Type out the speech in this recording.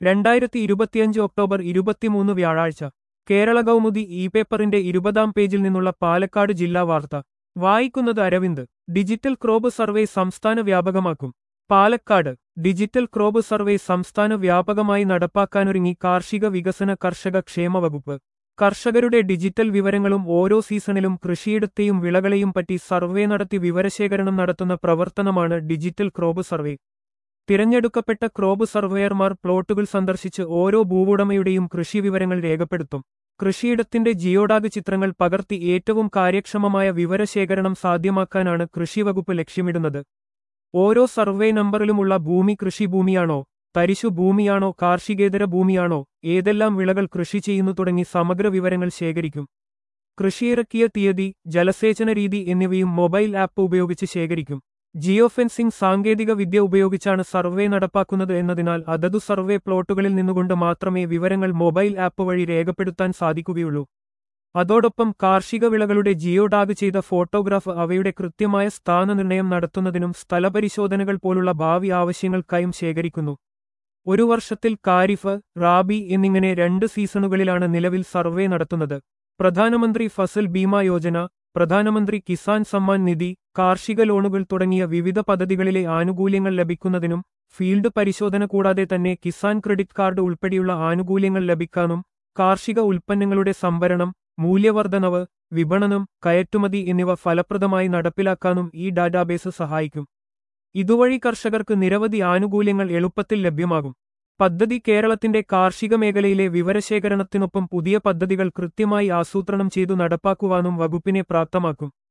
രണ്ടായിരത്തി ഇരുപത്തിയഞ്ച് ഒക്ടോബർ ഇരുപത്തിമൂന്ന് വ്യാഴാഴ്ച കേരള കൗമുദി ഇ പേപ്പറിന്റെ ഇരുപതാം പേജിൽ നിന്നുള്ള പാലക്കാട് ജില്ലാ വാർത്ത വായിക്കുന്നത് അരവിന്ദ് ഡിജിറ്റൽ ക്രോബ് സർവേ സംസ്ഥാന വ്യാപകമാക്കും പാലക്കാട് ഡിജിറ്റൽ ക്രോബ് സർവേ സംസ്ഥാന വ്യാപകമായി നടപ്പാക്കാനൊരുങ്ങി കാർഷിക വികസന കർഷക ക്ഷേമ വകുപ്പ് കർഷകരുടെ ഡിജിറ്റൽ വിവരങ്ങളും ഓരോ സീസണിലും കൃഷിയിടത്തെയും വിളകളെയും പറ്റി സർവേ നടത്തി വിവരശേഖരണം നടത്തുന്ന പ്രവർത്തനമാണ് ഡിജിറ്റൽ ക്രോബ് സർവേ തിരഞ്ഞെടുക്കപ്പെട്ട ക്രോബ് സർവേയർമാർ പ്ലോട്ടുകൾ സന്ദർശിച്ച് ഓരോ ഭൂവുടമയുടെയും കൃഷിവിവരങ്ങൾ രേഖപ്പെടുത്തും കൃഷിയിടത്തിന്റെ ജിയോഡാഗ് ചിത്രങ്ങൾ പകർത്തി ഏറ്റവും കാര്യക്ഷമമായ വിവരശേഖരണം സാധ്യമാക്കാനാണ് കൃഷിവകുപ്പ് ലക്ഷ്യമിടുന്നത് ഓരോ സർവേ നമ്പറിലുമുള്ള ഭൂമി കൃഷിഭൂമിയാണോ തരിശു ഭൂമിയാണോ കാർഷികേതര ഭൂമിയാണോ ഏതെല്ലാം വിളകൾ കൃഷി ചെയ്യുന്നു തുടങ്ങി സമഗ്ര വിവരങ്ങൾ ശേഖരിക്കും കൃഷിയിറക്കിയ തീയതി ജലസേചന രീതി എന്നിവയും മൊബൈൽ ആപ്പ് ഉപയോഗിച്ച് ശേഖരിക്കും ജിയോ ഫെൻസിംഗ് സാങ്കേതിക വിദ്യ ഉപയോഗിച്ചാണ് സർവേ നടപ്പാക്കുന്നത് എന്നതിനാൽ അതതു സർവേ പ്ലോട്ടുകളിൽ നിന്നുകൊണ്ട് മാത്രമേ വിവരങ്ങൾ മൊബൈൽ ആപ്പ് വഴി രേഖപ്പെടുത്താൻ സാധിക്കുകയുള്ളൂ അതോടൊപ്പം കാർഷിക വിളകളുടെ ജിയോ ടാഗ് ചെയ്ത ഫോട്ടോഗ്രാഫ് അവയുടെ കൃത്യമായ സ്ഥാനനിർണയം നടത്തുന്നതിനും സ്ഥലപരിശോധനകൾ പോലുള്ള ഭാവി ആവശ്യങ്ങൾക്കായും ശേഖരിക്കുന്നു ഒരു വർഷത്തിൽ കാരിഫ് റാബി എന്നിങ്ങനെ രണ്ട് സീസണുകളിലാണ് നിലവിൽ സർവേ നടത്തുന്നത് പ്രധാനമന്ത്രി ഫസൽ ബീമ യോജന പ്രധാനമന്ത്രി കിസാൻ സമ്മാൻ നിധി കാർഷിക ലോണുകൾ തുടങ്ങിയ വിവിധ പദ്ധതികളിലെ ആനുകൂല്യങ്ങൾ ലഭിക്കുന്നതിനും ഫീൽഡ് പരിശോധന കൂടാതെ തന്നെ കിസാൻ ക്രെഡിറ്റ് കാർഡ് ഉൾപ്പെടെയുള്ള ആനുകൂല്യങ്ങൾ ലഭിക്കാനും കാർഷിക ഉൽപ്പന്നങ്ങളുടെ സംഭരണം മൂല്യവർദ്ധനവ് വിപണനം കയറ്റുമതി എന്നിവ ഫലപ്രദമായി നടപ്പിലാക്കാനും ഈ ഡാറ്റാബേസ് സഹായിക്കും ഇതുവഴി കർഷകർക്ക് നിരവധി ആനുകൂല്യങ്ങൾ എളുപ്പത്തിൽ ലഭ്യമാകും പദ്ധതി കേരളത്തിന്റെ കാർഷിക മേഖലയിലെ വിവരശേഖരണത്തിനൊപ്പം പുതിയ പദ്ധതികൾ കൃത്യമായി ആസൂത്രണം ചെയ്തു നടപ്പാക്കുവാനും വകുപ്പിനെ പ്രാപ്തമാക്കും